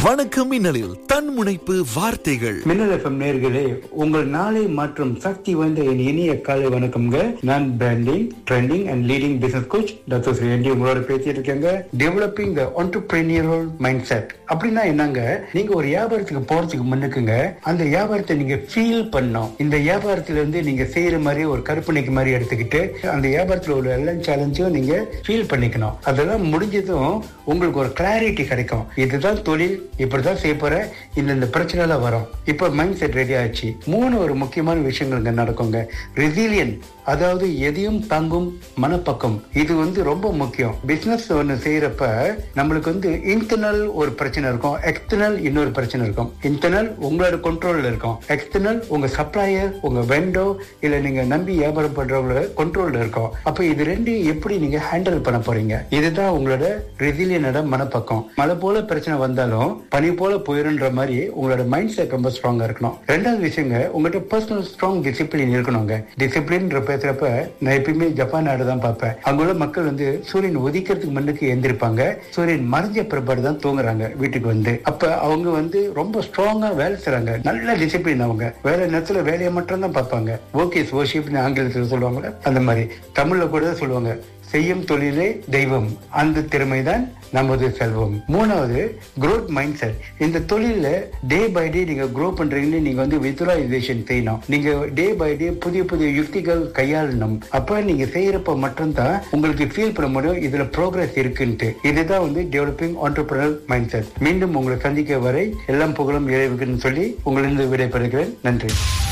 வணக்கம் மின்னலில் தன்முனைப்பு வார்த்தைகள் மின்னல் எஃப்எம் நேர்களே உங்கள் நாளை மற்றும் சக்தி வாய்ந்த என் இனிய காலை வணக்கம்ங்க நான் branding trending and leading business coach doctor Shri என்டி உங்களோட பேசிட்டு இருக்கேங்க developing the entrepreneurial mindset அப்படின்னா என்னங்க நீங்க ஒரு வியாபாரத்துக்கு போறதுக்கு முன்னுக்குங்க அந்த வியாபாரத்தை நீங்க ஃபீல் பண்ணணும் இந்த வியாபாரத்துல இருந்து நீங்க செய்யற மாதிரி ஒரு கற்பனைக்கு மாதிரி எடுத்துக்கிட்டு அந்த வியாபாரத்துல உள்ள எல்லா சேலஞ்சும் நீங்க ஃபீல் பண்ணிக்கணும் அதெல்லாம் முடிஞ்சதும் உங்களுக்கு ஒரு கிளாரிட்டி கிடைக்கும் இதுதான் தொழில் இப்படிதான் செய்ய போற இந்த இந்த பிரச்சனை எல்லாம் வரும் இப்ப மைண்ட் செட் ரெடி ஆச்சு மூணு ஒரு முக்கியமான விஷயங்கள் இங்க நடக்குங்க ரெசிலியன் அதாவது எதையும் தாங்கும் மனப்பக்கம் இது வந்து ரொம்ப முக்கியம் பிசினஸ் ஒண்ணு செய்யறப்ப நம்மளுக்கு வந்து இன்டர்னல் ஒரு பிரச்சனை இருக்கும் எக்ஸ்டர்னல் இன்னொரு பிரச்சனை இருக்கும் இன்டர்னல் உங்களோட கண்ட்ரோல்ல இருக்கும் எக்ஸ்டர்னல் உங்க சப்ளையர் உங்க வெண்டோ இல்ல நீங்க நம்பி வியாபாரம் பண்றவங்களோட கண்ட்ரோல்ல இருக்கும் அப்ப இது ரெண்டையும் எப்படி நீங்க ஹேண்டில் பண்ண போறீங்க இதுதான் உங்களோட ரெசிலியனோட மனப்பக்கம் மழை போல பிரச்சனை வந்தாலும் பனி போல போயிருன்ற மாதிரி உங்களோட மைண்ட் செட் ரொம்ப ஸ்ட்ராங்கா இருக்கணும் ரெண்டாவது விஷயங்க உங்கள்கிட்ட பர்சனல் ஸ்ட்ராங் டிசிப்ளின் இருக்கணுங்க டிசிப்ளின் பேசுறப்ப நான் எப்பயுமே ஜப்பான் நாடு தான் பார்ப்பேன் அங்குள்ள மக்கள் வந்து சூரியன் உதிக்கிறதுக்கு முன்னுக்கு எந்திருப்பாங்க சூரியன் மறைஞ்ச பிற்பாடு தான் தூங்குறாங்க வீட்டுக்கு வந்து அப்ப அவங்க வந்து ரொம்ப ஸ்ட்ராங்கா வேலை செய்றாங்க நல்ல டிசிப்ளின் அவங்க வேலை நேரத்துல வேலையை மட்டும் தான் பார்ப்பாங்க ஓகே ஓஷிப்னு ஆங்கிலத்தில் சொல்லுவாங்க அந்த மாதிரி தமிழ்ல கூட சொல்லுவாங்க செய்யும் தொழிலே தெய்வம் அந்த திறமைதான் நமது செல்வம் மூணாவது growth மைண்ட் செட் இந்த தொழில டே பை டே நீங்க க்ரோ பண்றீங்கன்னு நீங்க வந்து வித்ராலைசேஷன் செய்யணும் நீங்க டே பை டே புதிய புதிய யுக்திகள் கையாளணும் அப்ப நீங்க செய்யறப்ப மட்டும்தான் உங்களுக்கு ஃபீல் பண்ண முடியும் இதுல ப்ரோக்ரஸ் இருக்குன்ட்டு இதுதான் வந்து டெவலப்பிங் ஆண்டர்பிரினர் மைண்ட் செட் மீண்டும் உங்களை சந்திக்க வரை எல்லாம் புகழும் இறைவுக்குன்னு சொல்லி உங்களிருந்து விடைபெறுகிறேன் நன்றி